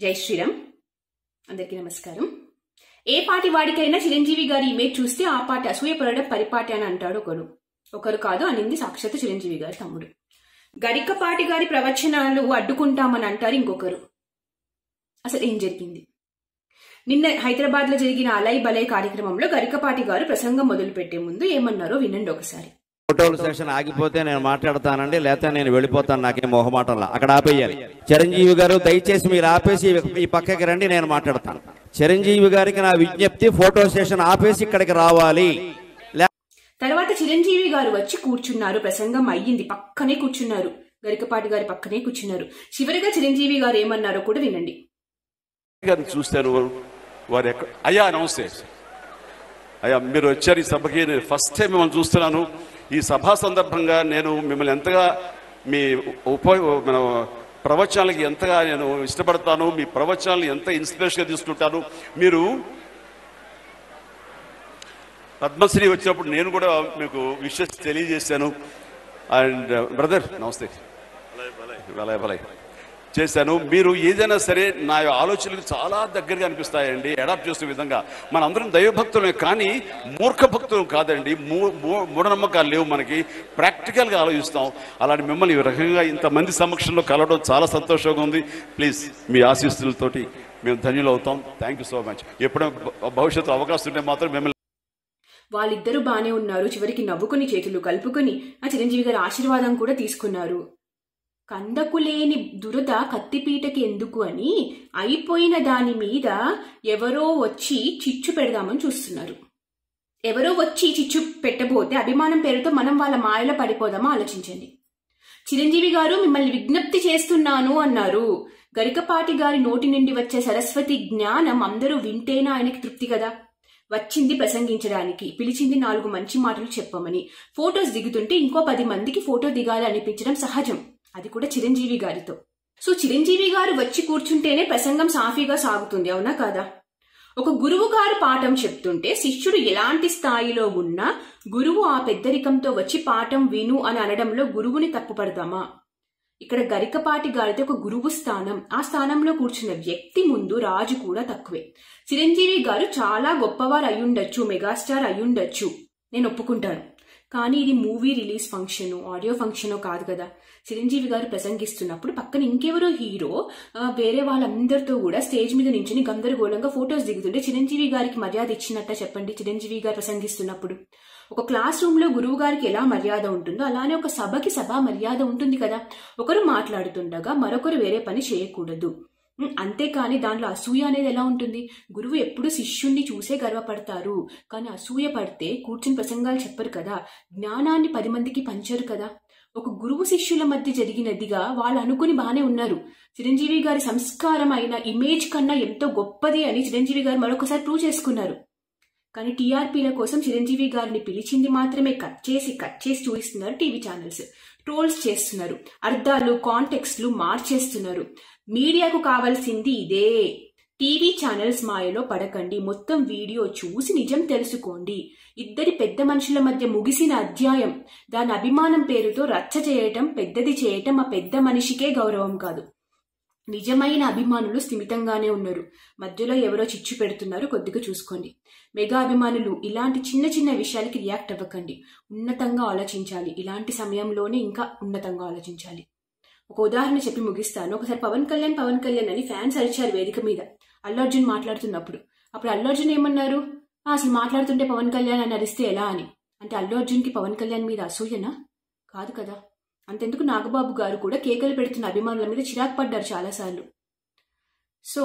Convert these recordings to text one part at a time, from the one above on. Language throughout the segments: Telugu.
జై శ్రీరామ్ అందరికీ నమస్కారం ఏ పాటి వాడికైనా చిరంజీవి గారి ఇమేజ్ చూస్తే ఆ పాటి అసూయపడడం పరిపాటి అని అంటాడు ఒకడు ఒకరు కాదు అనింది సాక్షాత్ చిరంజీవి గారి తమ్ముడు గరికపాటి గారి ప్రవచనాలు అడ్డుకుంటామని అంటారు ఇంకొకరు అసలు ఏం జరిగింది నిన్న హైదరాబాద్ లో జరిగిన అలై బలై కార్యక్రమంలో గరికపాటి గారు ప్రసంగం మొదలు పెట్టే ముందు ఏమన్నారో వినండి ఒకసారి ఫోటోల సెక్షన్ ఆగిపోతే నేను మాట్లాడతానండి లేకపోతే నేను వెళ్ళిపోతాను నాకేం మొహమాటంలా అక్కడ ఆపేయాలి చిరంజీవి గారు దయచేసి మీరు ఆపేసి ఈ పక్కకి రండి నేను మాట్లాడతాను చిరంజీవి గారికి నా విజ్ఞప్తి ఫోటో సెషన్ ఆపేసి ఇక్కడికి రావాలి లే- తర్వాత చిరంజీవి గారు వచ్చి కూర్చున్నారు ప్రసంగం అయ్యింది పక్కనే కూర్చున్నారు గరికపాటి గారి పక్కనే కూర్చున్నారు చివరిగా చిరంజీవి గారు ఏమన్నారో కూడా వినండి గారిని చూస్తాను వారు ఎక్కడ అయ్యా నమస్తే అయ్యా మీరు వచ్చారు ఈ సభకి నేను ఫస్ట్ టైం మిమ్మల్ని చూస్తున్నాను ఈ సభా సందర్భంగా నేను మిమ్మల్ని ఎంతగా మీ ఉప మన ప్రవచనాలకి ఎంతగా నేను ఇష్టపడతాను మీ ప్రవచనాలు ఎంత ఇన్స్పిరేషన్గా తీసుకుంటాను మీరు పద్మశ్రీ వచ్చినప్పుడు నేను కూడా మీకు విషెస్ తెలియజేశాను అండ్ బ్రదర్ నమస్తే భలే భలే చేశాను మీరు ఏదైనా సరే నా ఆలోచనలకు చాలా దగ్గరగా అనిపిస్తాయండి అడాప్ట్ చేసే విధంగా మనందరం దైవభక్తులమే కానీ మూర్ఖ భక్తులు కాదండి మూ- మూ- మూఢనమ్మకాలు లేవు మనకి ప్రాక్టికల్గా ఆలోచిస్తాం అలాంటి మిమ్మల్ని ఈ రకంగా ఇంతమంది సమక్షంలో కలవడం చాలా సంతోషంగా ఉంది ప్లీజ్ మీ ఆశీస్సులతోటి మేము ధన్యులు అవుతాం థ్యాంక్ యూ సో మచ్ ఎప్పుడైనా భ- భవిష్యత్తు అవకాశం ఉంటే మాత్రం మిమ్మల్ని వాళ్ళిద్దరూ బానే ఉన్నారు చివరికి నవ్వుకుని చేతులు కలుపుకొని ఆ చిరంజీవి గారి ఆశీర్వాదం కూడా తీసుకున్నారు కందకు లేని దురద కత్తిపీటకి ఎందుకు అని అయిపోయిన దాని మీద ఎవరో వచ్చి చిచ్చు పెడదామని చూస్తున్నారు ఎవరో వచ్చి చిచ్చు పెట్టబోతే అభిమానం పేరుతో మనం వాళ్ళ మాయలో పడిపోదామా ఆలోచించండి చిరంజీవి గారు మిమ్మల్ని విజ్ఞప్తి చేస్తున్నాను అన్నారు గరికపాటి గారి నోటి నుండి వచ్చే సరస్వతి జ్ఞానం అందరూ వింటేనా ఆయనకి తృప్తి కదా వచ్చింది ప్రసంగించడానికి పిలిచింది నాలుగు మంచి మాటలు చెప్పమని ఫోటోస్ దిగుతుంటే ఇంకో పది మందికి ఫోటో దిగాలి అనిపించడం సహజం అది కూడా చిరంజీవి గారితో సో చిరంజీవి గారు వచ్చి కూర్చుంటేనే ప్రసంగం సాఫీగా సాగుతుంది అవునా కాదా ఒక గురువు గారు పాఠం చెప్తుంటే శిష్యుడు ఎలాంటి స్థాయిలో ఉన్నా గురువు ఆ పెద్దరికంతో వచ్చి పాఠం విను అని అనడంలో గురువుని తప్పుపడదామా ఇక్కడ గరికపాటి గారితో ఒక గురువు స్థానం ఆ స్థానంలో కూర్చున్న వ్యక్తి ముందు రాజు కూడా తక్కువే చిరంజీవి గారు చాలా గొప్పవారు అయ్యుండొచ్చు మెగాస్టార్ అయ్యుండొచ్చు నేను ఒప్పుకుంటాను కానీ ఇది movie release function audio function కాదు కదా చిరంజీవి గారు ప్రసంగిస్తున్నప్పుడు పక్కన ఇంకెవరో హీరో ఆ, వేరే వాళ్ళందరితో కూడా స్టేజ్ మీద నించుని గందరగోళంగా ఫొటోస్ దిగుతుంటే చిరంజీవి గారికి మర్యాద ఇచ్చినట్ట చెప్పండి చిరంజీవి గారు ప్రసంగిస్తున్నప్పుడు ఒక క్లాస్ రూమ్ లో గురువు గారికి ఎలా మర్యాద ఉంటుందో అలానే ఒక సభకి సభ మర్యాద ఉంటుంది కదా ఒకరు మాట్లాడుతుండగా మరొకరు వేరే పని చేయకూడదు ఉమ్, అంతేకాని దాంట్లో అసూయ అనేది ఎలా ఉంటుంది గురువు ఎప్పుడు శిష్యుణ్ణి చూసే గర్వపడతారు కానీ అసూయ పడితే కూర్చుని ప్రసంగాలు చెప్పరు కదా జ్ఞానాన్ని పది మందికి పంచరు కదా ఒక గురువు శిష్యుల మధ్య జరిగినదిగా వాళ్ళు అనుకుని బానే ఉన్నారు చిరంజీవి గారి సంస్కారం అయిన ఇమేజ్ కన్నా ఎంతో గొప్పది అని చిరంజీవి గారు మరొకసారి ప్రూవ్ చేసుకున్నారు కానీ టీఆర్పీల కోసం చిరంజీవి గారిని పిలిచింది మాత్రమే కట్ చేసి కట్ చేసి చూపిస్తున్నారు టీవీ ఛానల్స్ ట్రోల్స్ చేస్తున్నారు అర్థాలు కాంటెక్స్ట్లు మార్చేస్తున్నారు మీడియాకు కావాల్సింది ఇదే టీవీ ఛానల్స్ మాయలో పడకండి మొత్తం వీడియో చూసి నిజం తెలుసుకోండి ఇద్దరి పెద్ద మనుషుల మధ్య ముగిసిన అధ్యాయం దాని అభిమానం పేరుతో రచ్చ చేయటం పెద్దది చేయటం ఆ పెద్ద మనిషికే గౌరవం కాదు నిజమైన అభిమానులు స్థిమితంగానే ఉన్నారు మధ్యలో ఎవరో చిచ్చు పెడుతున్నారు కొద్దిగా చూసుకోండి మెగా అభిమానులు ఇలాంటి చిన్న చిన్న విషయాలకి రియాక్ట్ అవ్వకండి ఉన్నతంగా ఆలోచించాలి ఇలాంటి సమయంలోనే ఇంకా ఉన్నతంగా ఆలోచించాలి ఒక ఉదాహరణ చెప్పి ముగిస్తాను ఒకసారి పవన్ కళ్యాణ్ పవన్ కళ్యాణ్ అని ఫ్యాన్స్ అరిచారు వేదిక మీద అల్లు అర్జున్ మాట్లాడుతున్నప్పుడు అప్పుడు అల్లు అర్జున్ ఏమన్నారు "ఆ, అసలు మాట్లాడుతుంటే పవన్ కళ్యాణ్ అని అరిస్తే ఎలా అని అంటే అల్లు అర్జున్కి పవన్ కళ్యాణ్ మీద అసూయనా కాదు కదా అంతెందుకు నాగబాబు గారు కూడా కేకలు పెడుతున్న అభిమానుల మీద చిరాకు పడ్డారు చాలాసార్లు సో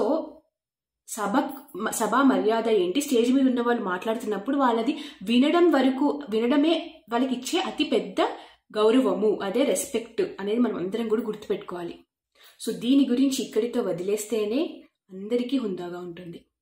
సభ సభా మర్యాద ఏంటి స్టేజ్ మీద ఉన్న వాళ్ళు మాట్లాడుతున్నప్పుడు వాళ్ళది వినడం వరకు వినడమే వాళ్ళకి ఇచ్చే అతి పెద్ద గౌరవము అదే రెస్పెక్ట్ అనేది మనం అందరం కూడా గుర్తుపెట్టుకోవాలి సో దీని గురించి ఇక్కడితో వదిలేస్తేనే అందరికీ హుందాగా ఉంటుంది